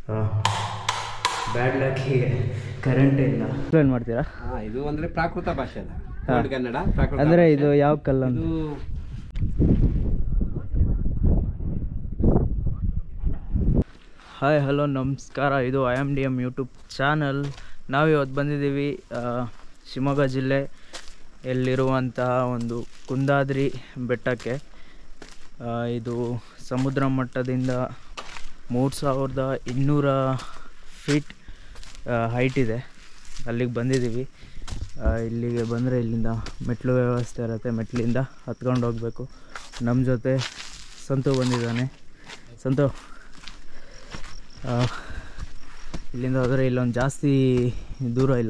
ಬ್ಯಾಡ್ lucky current ಇಲ್ಲ explain ಮಾಡ್ತೀರಾ ಹಾ ಇದು ಅಂದ್ರೆ ಪ್ರಾಕೃತ ಭಾಷೆ ಅದ ಹಾ. ಓಲ್ಡ್ ಕನ್ನಡ ಪ್ರಾಕೃತ ಅಂದರೆ ಭಾಷೆ. ಇದು ಯಾವ ಕಲ್ಲು ಅಂತ ಇದು ಹಾಯ್ ಹಲೋ ನಮಸ್ಕಾರ ಇದು I M D M YouTube channel ನಾವು ಇವತ್ತು ಬಂದಿದ್ದೀವಿ ಆ, ಶಿವಮೊಗ್ಗ ಜಿಲ್ಲೆ ಎಲ್ಲಿರುವಂತಹ ಒಂದು ಕುಂದಾದ್ರಿ ಬೆಟ್ಟಕ್ಕೆ ಆ, ಇದು ಸಮುದ್ರ ಮಟ್ಟದಿಂದ ಮೂರು ಸಾವಿರದ ಇನ್ನೂರ ಫೀಟ್ ಹೈಟ್ ಇದೆ ಅಲ್ಲಿಗೆ ಬಂದಿದ್ದೀವಿ ಆ, ಇಲ್ಲಿಗೆ ಬಂದರೆ ಇಲ್ಲಿಂದ ಮೆಟ್ಲು ವ್ಯವಸ್ಥೆ ಇರುತ್ತೆ ಮೆಟ್ಲಿಂದ ಹತ್ಕೊಂಡು ಹೋಗಬೇಕು ನಮ್ಮ ಜೊತೆ ಸಂತು ಬಂದಿದ್ದಾನೆ ಸಂತು ಆ, ಇಲ್ಲಿಂದ ಹೋದರೆ ಇಲ್ಲೊಂದು ಜಾಸ್ತಿ ದೂರ ಇಲ್ಲ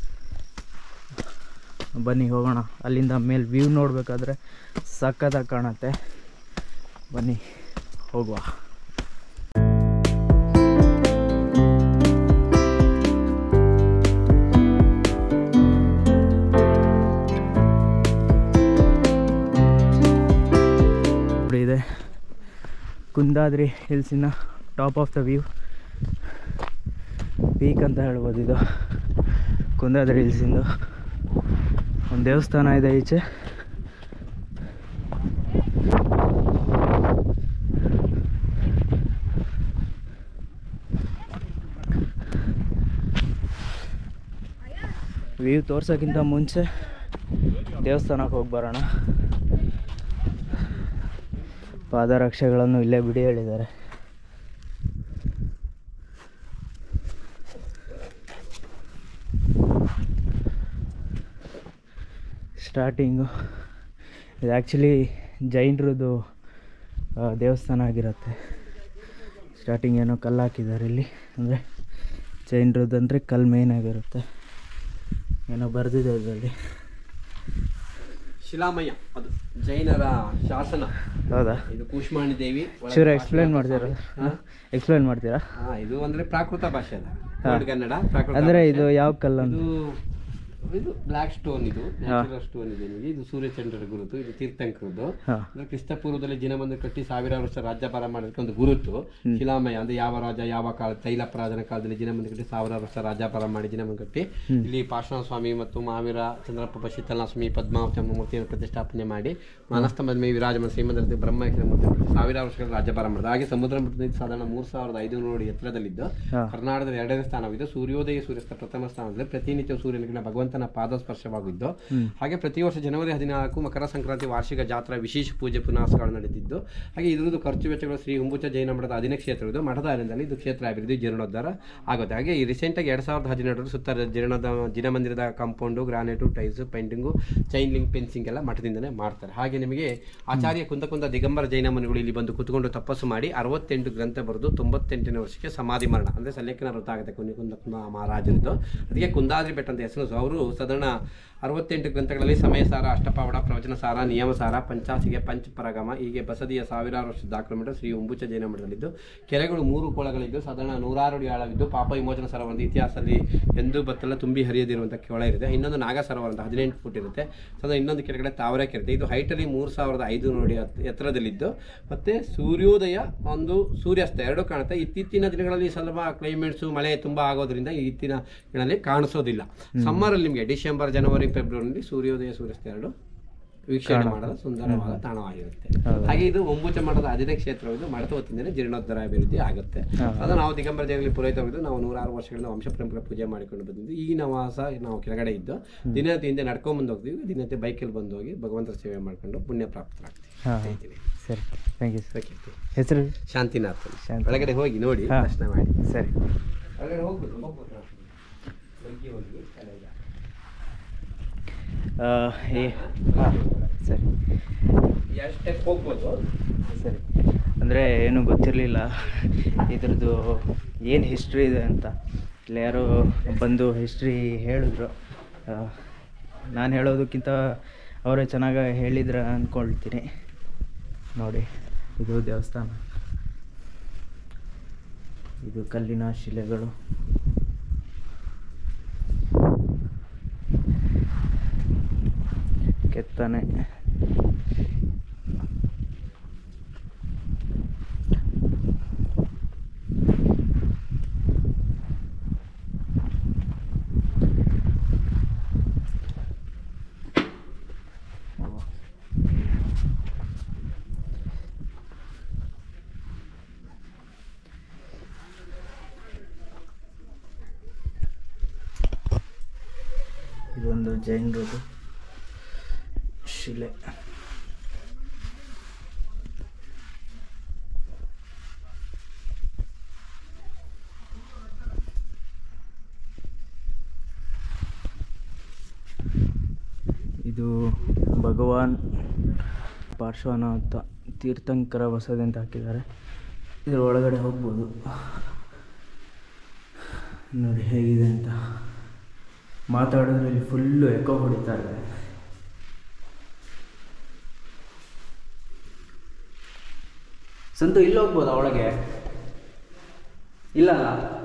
ಬನ್ನಿ ಹೋಗೋಣ ಅಲ್ಲಿಂದ ಮೇಲೆ ವ್ಯೂ ನೋಡಬೇಕಾದ್ರೆ ಸಖತ್ತಾಗಿ ಕಾಣುತ್ತೆ ಬನ್ನಿ ಹೋಗುವ ನೋಡಿ ಇದೆ ಕುಂದಾದ್ರಿ ಹಿಲ್ಸಿನ top of the view peak ಅಂತ ಹೇಳ್ಬೋದು ಇದು ಕುಂದಾದ್ರಿ ಹಿಲ್ಸಿಂದು ಒಂದು ದೇವಸ್ಥಾನ ಇದೆ ಈಚೆ ವ್ಯೂ ತೋರ್ಸೋಕ್ಕಿಂತ ಮುಂಚೆ ದೇವಸ್ಥಾನಕ್ಕೆ ಹೋಗಿ ಬರೋಣ ಪಾದರಕ್ಷೆಗಳನ್ನು ಇಲ್ಲೇ ಬಿಡಿ ಹೇಳಿದ್ದಾರೆ ಸ್ಟಾರ್ಟಿಂಗು ಇದು ಆ್ಯಕ್ಚುಲಿ ಜೈನರದ್ದು ಆ, ದೇವಸ್ಥಾನ ಆಗಿರುತ್ತೆ ಸ್ಟಾರ್ಟಿಂಗ್ ಏನೋ ಕಲ್ಲು ಹಾಕಿದ್ದಾರೆ ಇಲ್ಲಿ ಅಂದರೆ ಜೈನರದ್ದು ಅಂದರೆ ಕಲ್ಲು ಮೇಯ್ನ್ ಆಗಿರುತ್ತೆ ಏನೋ ಬರೆದಿದೆ ಇದರಲ್ಲಿ ಶಿಲಾಮಯ ಅದು ಜೈನರ ಶಾಸನ ಹೌದಾ ಇದು ಕೂಷ್ಮಾಣಿ ದೇವಿ ಒಳಗೆ ಚೂರು ಭಾಷಣ ಎಕ್ಸ್ಪ್ಲೇನ್ ಮಾಡ್ತೀರಾ ಹಾ? ಎಕ್ಸ್ಪ್ಲೇನ್ ಮಾಡ್ತೀರಾ ಹಾ ಇದು ಅಂದ್ರೆ ಪ್ರಾಕೃತ ಭಾಷೆ ಅದ ಹಾ. ಓಲ್ಡ್ ಕನ್ನಡ ಪ್ರಾಕೃತ ಅಂದರೆ ಭಾಷೆ. ಇದು ಯಾವ ಕಲ್ಲು ಅಂತ ಇದು ಇದು ಬ್ಲ್ಯಾಕ್ ಸ್ಟೋನ್ ಇದು ನ್ಯಾಚುರಲ್ ಸ್ಟೋನ್ ಇದೆ ನಿಮಗೆ ಇದು ಸೂರ್ಯಚಂದ್ರರ ಗುರುತು ಇದು ತೀರ್ಥಂಕರದ್ದು ಹಾಂ ಅಂದ್ರೆ ಕ್ರಿಸ್ತ ಪೂರ್ವದಲ್ಲಿ ಜಿನಮಂದಿರ ಕಟ್ಟಿ ಸಾವಿರಾರು ವರ್ಷ ರಾಜ್ಯಭಾರ ಮಾಡೋದಕ್ಕೆ ಒಂದು ಗುರುತು ಶಿಲಾಮಯ ಅಂದ್ರೆ ಯಾವ ರಾಜ ಯಾವ ಕಾಲ ತೈಲಪರಾಧನ ಕಾಲದಲ್ಲಿ ಜಿನಮಂದಿರ ಕಟ್ಟಿ ಸಾವಿರಾರು ವರ್ಷ ರಾಜ್ಯಭಾರ ಮಾಡಿ ಜಿನಮಂದಿರ ಕಟ್ಟಿ ಇಲ್ಲಿ ಪಾರ್ಶ್ವನಾಥ ಸ್ವಾಮಿ ಮತ್ತು ಮಹಾವೀರ ಚಂದ್ರಪ್ಪ ಶೀತಲನಾಥ ಸ್ವಾಮಿ ಪದ್ಮಾವತಿ ಎಂಬ ಮೂರ್ತಿಯನ್ನು ಪ್ರತಿಷ್ಠಾಪನೆ ಮಾಡಿ ಮಾನಸ್ತಂಭದ ಮೇಲೆ ವಿರಾಜಮಾನ ಶ್ರೀಮಂದಿರದ ಬ್ರಹ್ಮೇಶ್ವರ ಮೂರ್ತಿ ಸಾವಿರಾರು ವರ್ಷಗಳ ರಾಜ್ಯಭಾರ ಮಾಡಿದ ಹಾಗೆ ಸಮುದ್ರ ಮಟ್ಟದಿಂದ ಸಾಧಾರಣ ಮೂರು ಸಾವಿರದ ಐದುನೂರು ಅಡಿ ಎತ್ತರದಲ್ಲಿದ್ದು ಹಾ. ಕರ್ನಾಟಕದ ಎರಡನೇ ಸ್ಥಾನವಿದ್ದು ಸೂರ್ಯೋದಯ ಸೂರ್ಯಾಸ್ತ ಪ್ರಥಮ ಸ್ಥಾನದಲ್ಲಿ ಪ್ರತಿನಿತ್ಯ ಸೂರ್ಯನಿಗಿನ ಭಗವಂತನ ಪಾದ ಸ್ಪರ್ಶವಾಗಿದ್ದು ಹಾಗೆ ಪ್ರತಿ ವರ್ಷ ಜನವರಿ ಹದಿನಾಲ್ಕು ಮಕರ ಸಂಕ್ರಾಂತಿ ವಾರ್ಷಿಕ ಜಾತ್ರಾ ವಿಶೇಷ ಪೂಜೆ ಪುನಸ್ಕಾರಗಳು ನಡೆದಿದ್ದು ಹಾಗೆ ಇದ್ರದ್ದು ಖರ್ಚು ವೆಚ್ಚಗಳು ಶ್ರೀ ಹುಂಬುಚ ಜೈನ ಮಠದ ಅಧೀನ ಕ್ಷೇತ್ರವಿದ್ದು ಮಠದ ಅಧೀನದಲ್ಲಿ ಇದು ಕ್ಷೇತ್ರ ಅಭಿವೃದ್ಧಿ ಜೀರ್ಣೋದ್ಧಾರ ಆಗುತ್ತೆ ಹಾಗೆ ಈ ರೀಸೆಂಟಾಗಿ ಎರಡು ಸಾವಿರದ ಹದಿನೆಂಟರಲ್ಲಿ ಸುತ್ತ ಜೀರ್ಣದ ಜಿನಮಂದಿರದ compound granite tiles painting chain link fencing ಎಲ್ಲ ಮಠದಿಂದನೇ ಮಾಡ್ತಾರೆ ಹಾಗೆ ನಿಮಗೆ ಆಚಾರ್ಯ ಕುಂದಕುಂದ ದಿಗಂಬರ ಜೈನ ಮುನಿಗಳು ಇಲ್ಲಿ ಬಂದು ಕುತ್ಕೊಂಡು ತಪಸ್ಸು ಮಾಡಿ ಅರವತ್ತೆಂಟು ಗ್ರಂಥ ಬರೆದು ತೊಂಬತ್ತೆಂಟನೇ ವರ್ಷಕ್ಕೆ ಸಮಾಧಿ ಮರಣ ಅಂದರೆ ಸಲ್ಲೇಖನ ವೃತ್ತ ಆಗುತ್ತೆ ಕುನಿ ಕುಂದಕುಂದ ಮಹಾರಾಜರದ್ದು ಅದಕ್ಕೆ ಕುಂದಾದ್ರಿ ಬೆಟ್ಟ ಅಂತ ಹೆಸರು ಅವರು ಸಾಧಾರಣ ಅರವತ್ತೆಂಟು ಗ್ರಂಥಗಳಲ್ಲಿ ಸಮಯಸಾರ ಅಷ್ಟಪಾವಡ ಪ್ರವಚನ ಸಾರ ನಿಯಮಸಾರ ಪಂಚಾಸಿಗೆ ಪಂಚಪರಗಮ ಹೀಗೆ ಬಸದಿಯ ಸಾವಿರಾರು ವರ್ಷ ದಾಖಲು ಮಠ ಶ್ರೀ ಒಂಬುಚ ಜೈನ ಮಠದಲ್ಲಿದ್ದು ಕೆರೆಗಳು ಮೂರು ಕೊಳಗಳಿದ್ದು ಸಾಧಾರಣ ನೂರಾರು ಅಡಿ ಆಳವಿದ್ದು ಪಾಪ ವಿಮೋಚನ ಸರೋವರ ಇತಿಹಾಸದಲ್ಲಿ ಎಂದೂ ಬತ್ತಲ್ಲ ತುಂಬಿ ಹರಿಯದಿರುವಂಥ ಕೊಳ ಇರುತ್ತೆ ಇನ್ನೊಂದು ನಾಗ ಸರೋವರ ಅಂತ ಹದಿನೆಂಟು ಫುಟ್ ಇರುತ್ತೆ ಸಾಧಾರಣ ಇನ್ನೊಂದು ಕೆಳಗಡೆ ತಾವರೆ ಕೆರೆ ಇದೆ ಇದು ಹೈಟಲ್ಲಿ ಮೂರು ಸಾವಿರದ ಐದು ನೋಡಿ ಎತ್ತರದಲ್ಲಿದ್ದು ಮತ್ತು ಸೂರ್ಯೋದಯ ಒಂದು ಸೂರ್ಯಾಸ್ತ ಎರಡೂ ಕಾಣುತ್ತೆ ಇತ್ತೀಚಿನ ದಿನಗಳಲ್ಲಿ ಸ್ವಲ್ಪ ಕ್ಲೈಮೇಟ್ಸು ಮಳೆ ತುಂಬ ಆಗೋದ್ರಿಂದ ಈ ಇತ್ತಿನ ದಿನಗಳಲ್ಲಿ ಕಾಣಿಸೋದಿಲ್ಲ ಸಮ್ಮರಲ್ಲಿ ನಿಮಗೆ ಡಿಸೆಂಬರ್ ಜನವರಿ ಫೆಬ್ರವರಿಯಲ್ಲಿ ಸೂರ್ಯೋದಯ ಸೂರ್ಯಾಸ್ತ ಎರಡು ವೀಕ್ಷಣೆ ಮಾಡಲು ಸುಂದರವಾದ ತಾಣವಾಗಿರುತ್ತೆ ಹೌದು. ಹಾಗೆ ಇದು ಒಂಬುಚ ಮಠದ ಅಧಿನ ಕ್ಷೇತ್ರವಿದ್ದು ಮಠದ ಹೊತ್ತಿಂದಲೇ ಜೀರ್ಣೋದ್ಧಾರ ಅಭಿವೃದ್ಧಿ ಆಗುತ್ತೆ ಹೌದು. ಅದು ನಾವು ದಿಗಂಬರ ಜಗಲಿ ಪುರೋಹಿತವಾಗಿದ್ದು ನಾವು ನೂರಾರು ವರ್ಷಗಳಿಂದ ವಂಶ ಪರಂಪರೆ ಪೂಜೆ ಮಾಡಿಕೊಂಡು ಬಂದಿದ್ದು ಈ ನವಾಸ ನಾವು ಕೆಳಗಡೆ ಇದ್ದು ದಿನದ ಹಿಂದೆ ನಡ್ಕೊಂಡ್ ಬಂದು ಹೋಗ್ತೀವಿ ದಿನತೆ ಬೈಕಲ್ಲಿ ಬಂದು ಹೋಗಿ ಭಗವಂತರ ಸೇವೆ ಮಾಡ್ಕೊಂಡು ಪುಣ್ಯ ಪ್ರಾಪ್ತರಾಗ್ತೀವಿ ಹಾಂ ಹೇಳ್ತೀನಿ. ಸರಿ ಥ್ಯಾಂಕ್ ಯು ಸರ್ ಓಕೆ. ಹೆಸರು ಶಾಂತಿನಾಥ್ ಶಾಂತಿ. ಒಳಗಡೆ ಹೋಗಿ ನೋಡಿ ಹಾ. ದರ್ಶನ ಮಾಡಿ ಸರಿ ಒಳಗಡೆ ಹೋಗ್ಬೋದು ಹೋಗ್ಬೋದು ನಾವು. ಹೋಗಿ ಹೋಗಿ ಕೆಳಗೆ. ಆ, ಈ ಹಾಂ ಸರಿ ಎರಡು ಸ್ಟೆಪ್ ಹೋಗ್ಬೋದು ಸರಿ ಅಂದರೆ ಏನೂ ಗೊತ್ತಿರಲಿಲ್ಲ ಇದ್ರದ್ದು ಏನು ಹಿಸ್ಟ್ರಿ ಇದೆ ಅಂತ ಇಲ್ಲಿ ಯಾರೋ ಬಂದು ಹಿಸ್ಟ್ರಿ ಹೇಳಿದ್ರು ನಾನು ಹೇಳೋದಕ್ಕಿಂತ ಅವರೇ ಚೆನ್ನಾಗಿ ಹೇಳಿದ್ರ ಅಂದ್ಕೊಳ್ತೀನಿ ನೋಡಿ ಇದು ದೇವಸ್ಥಾನ ಇದು ಕಲ್ಲಿನ ಶಿಲೆಗಳು ಕೆತ್ತನೆ ಇದೊಂದು ಜೈನರದು ಶಿಲೆ ಇದು ಭಗವಾನ್ ಪಾರ್ಶ್ವನಾಥ ತೀರ್ಥಂಕರ ಬಸದಿ ಅಂತ ಹಾಕಿದ್ದಾರೆ ಇದ್ರ ಒಳಗಡೆ ಹೋಗ್ಬೋದು ನೋಡಿ ಹೇಗಿದೆ ಅಂತ ಮಾತಾಡಿದ್ರೆ ಇಲ್ಲಿ ಫುಲ್ಲು ಎಕೋ ಹೊಡಿತಾ ಇದೆ ಸಂತು ಇಲ್ಲಿ ಹೋಗ್ಬೋದಾ ಒಳಗೆ ಇಲ್ಲ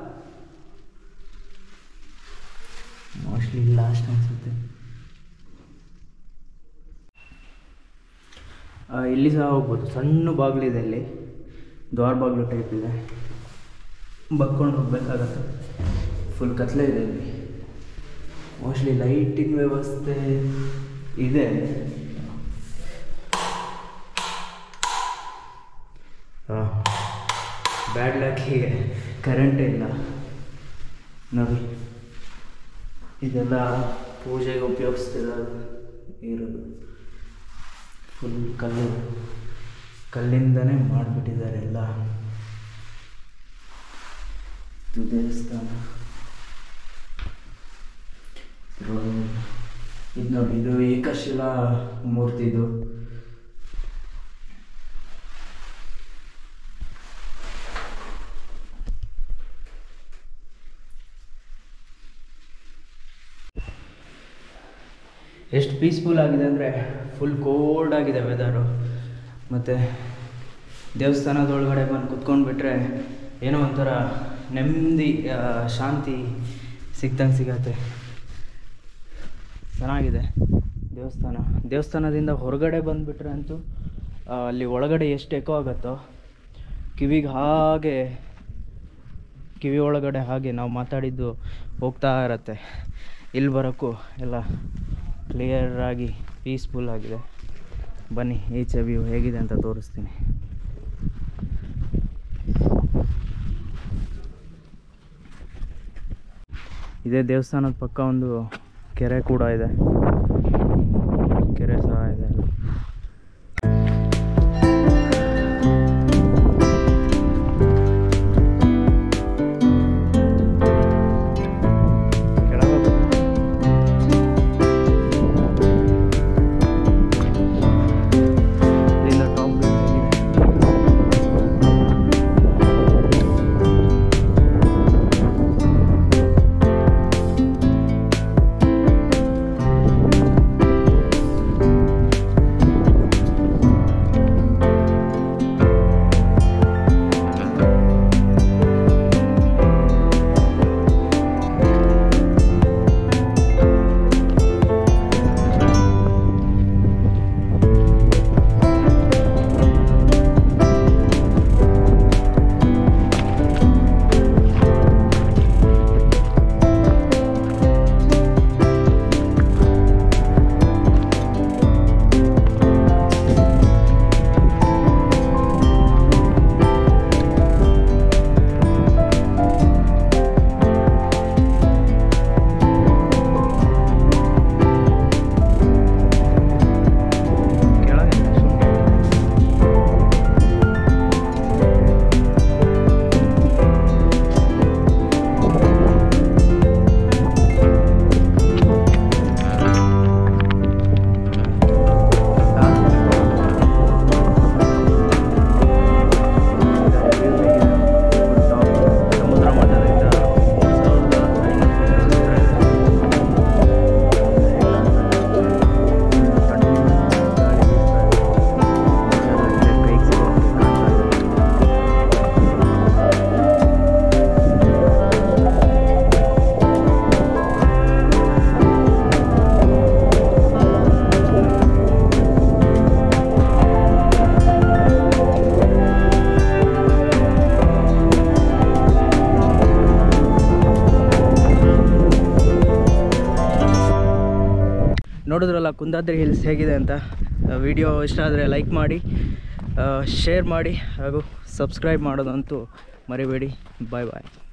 ಮೋಸ್ಟ್ಲಿ ಇಲ್ಲ ಅಷ್ಟು ಅನಿಸುತ್ತೆ ಇಲ್ಲಿ ಸಹ ಹೋಗ್ಬೋದು ಸಣ್ಣ ಬಾಗಿಲಿದೆ ಇಲ್ಲಿ ದ್ವಾರ ಬಾಗಿಲು ಟೈಪ್ ಇದೆ ಬಕ್ಕೊಂಡು ಹೋಗ್ಬೇಕಾಗತ್ತೆ ಫುಲ್ ಕತ್ಲೆ ಇದೆ ಇಲ್ಲಿ ಮೋಸ್ಟ್ಲಿ ಲೈಟಿನ ವ್ಯವಸ್ಥೆ ಇದೆ ಬ್ಯಾಡ್ ಲಕ್ಕಿಗೆ ಕರೆಂಟ್ ಇಲ್ಲ ನೋಡಿ ಇದೆಲ್ಲ ಪೂಜೆಗೆ ಉಪಯೋಗಿಸ್ತಿರೋದು ಇರೋದು ಫುಲ್ ಕಲ್ಲು ಕಲ್ಲಿಂದನೇ ಮಾಡಿಬಿಟ್ಟಿದ್ದಾರೆ ಎಲ್ಲ ಇದು ದೇವಸ್ಥಾನ ಇದು ನೋಡಿ ಇದು ಏಕಶಿಲಾ ಮೂರ್ತಿ ಇದು ಎಷ್ಟು ಪೀಸ್ಫುಲ್ ಆಗಿದೆ ಅಂದರೆ ಫುಲ್ ಕೋಲ್ಡ್ ಆಗಿದೆ ವೆದರು ಮತ್ತು ದೇವಸ್ಥಾನದೊಳಗಡೆ ಬಂದು ಕುತ್ಕೊಂಡ್ಬಿಟ್ರೆ ಏನೋ ಒಂಥರ ನೆಮ್ಮದಿ ಆ, ಶಾಂತಿ ಸಿಗ್ದಂಗೆ ಸಿಗತ್ತೆ ಚೆನ್ನಾಗಿದೆ ದೇವಸ್ಥಾನ ದೇವಸ್ಥಾನದಿಂದ ಹೊರಗಡೆ ಬಂದುಬಿಟ್ರೆ ಅಂತೂ ಆ, ಅಲ್ಲಿ ಒಳಗಡೆ ಎಷ್ಟು ಎಕೋ ಆಗುತ್ತೋ ಕಿವಿಗೆ ಹಾಗೆ ಕಿವಿ ಒಳಗಡೆ ಹಾಗೆ ನಾವು ಮಾತಾಡಿದ್ದು ಹೋಗ್ತಾ ಇರತ್ತೆ ಇಲ್ಲಿ ಬರೋಕ್ಕೂ ಎಲ್ಲ ಕ್ಲಿಯರ್ ಆಗಿ ಪೀಸ್ಫುಲ್ ಆಗಿದೆ ಬನ್ನಿ ಈಚೆ ವ್ಯೂ ಹೇಗಿದೆ ಅಂತ ತೋರಿಸ್ತೀನಿ ಇದೇ ದೇವಸ್ಥಾನದ ಪಕ್ಕ ಒಂದು ಕೆರೆ ಕೂಡ ಇದೆ ಕೆರೆ ಸಹ ಇದೆ ಅಲ್ಲಿ. ಕೆಳಗೆ ಹೋಗ್ಬೇಕು. ಇಲ್ಲಿಂದ ಟಾಪ್ ವ್ಯೂ ಹೇಗಿದೆ ಕೆಳಗೆ ಸಮುದ್ರ ಮಟ್ಟದಿಂದ ಸಾವಿರದ ಐನೂರು ನೋಡಿದ್ರಲ್ಲ ಕುಂದಾದ್ರಿ ಹಿಲ್ಸ್ ಹೇಗಿದೆ ಅಂತ ವಿಡಿಯೋ ಇಷ್ಟ ಆದರೆ ಲೈಕ್ ಮಾಡಿ ಶೇರ್ ಮಾಡಿ ಹಾಗೂ ಸಬ್ಸ್ಕ್ರೈಬ್ ಮಾಡೋದಂತೂ ಮರಿಬೇಡಿ ಬಾಯ್ ಬಾಯ್